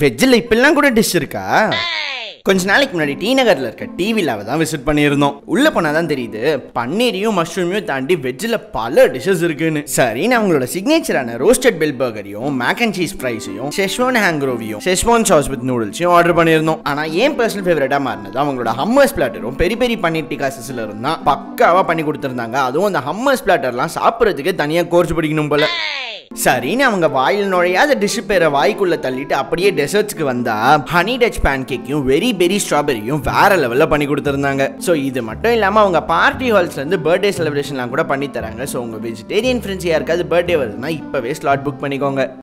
வெஜ்ஜில் இப்பெல்லாம் கூட டிஷ் இருக்கா கொஞ்ச நாளைக்கு முன்னாடி டி நகர்ல இருக்க டிவிலாவை தான் விசிட் பண்ணியிருந்தோம் உள்ள போனா தான் தெரியுது பன்னீரையும் மஷ்ரூமையும் தாண்டி வெஜ்ஜில் பல டிஷ்ஷஸ் இருக்குன்னு சரி நான் அவங்களோட சிக்னேச்சரான ரோஸ்டட் பெல் பர்கரையும் மேக் அண்ட் சீஸ் ஃப்ரைஸையும் ஷெஷ்வான் ஹேங்க்ரோவியும் ஷெஷ்வான் சாஸ் வித் நூடுல்ஸையும் ஆர்டர் பண்ணியிருந்தோம் ஆனா ஏன் பர்சனல் ஃபேவரட்டா மாறினது அவங்களோட ஹம்மர்ஸ் பிளாட்டரும் பெரிய பெரிய பன்னீர் டிக்கா சிஸ்ல இருந்தா பக்காவா பண்ணி கொடுத்துருந்தாங்க அதுவும் அந்த ஹம்மர்ஸ் பிளாட்டர்லாம் சாப்பிட்றதுக்கு தனியா கோர்ஸ் படிக்கணும் போல சரின்னு அவங்க வாயில் நுழையாத டிஷ் பேரை வாய்க்குள்ள தள்ளிட்டு அப்படியே டெசர்ட்ஸ்க்கு வந்தா ஹனி டச் பேன் கேக்கையும் வெரி பெரி ஸ்ட்ராபெரியும் வேற லெவலில் பண்ணி கொடுத்துருந்தாங்க ஸோ இது மட்டும் இல்லாமல் அவங்க பார்ட்டி ஹால்ஸ்ல இருந்து பர்த்டே செலிப்ரேஷன்லாம் கூட பண்ணி தராங்க ஸோ உங்க வெஜிடேரியன் ஃப்ரெண்ட்ஸ் யாருக்காவது பர்த்டே வருதுன்னா இப்போவே ஸ்லாட் புக் பண்ணிக்கோங்க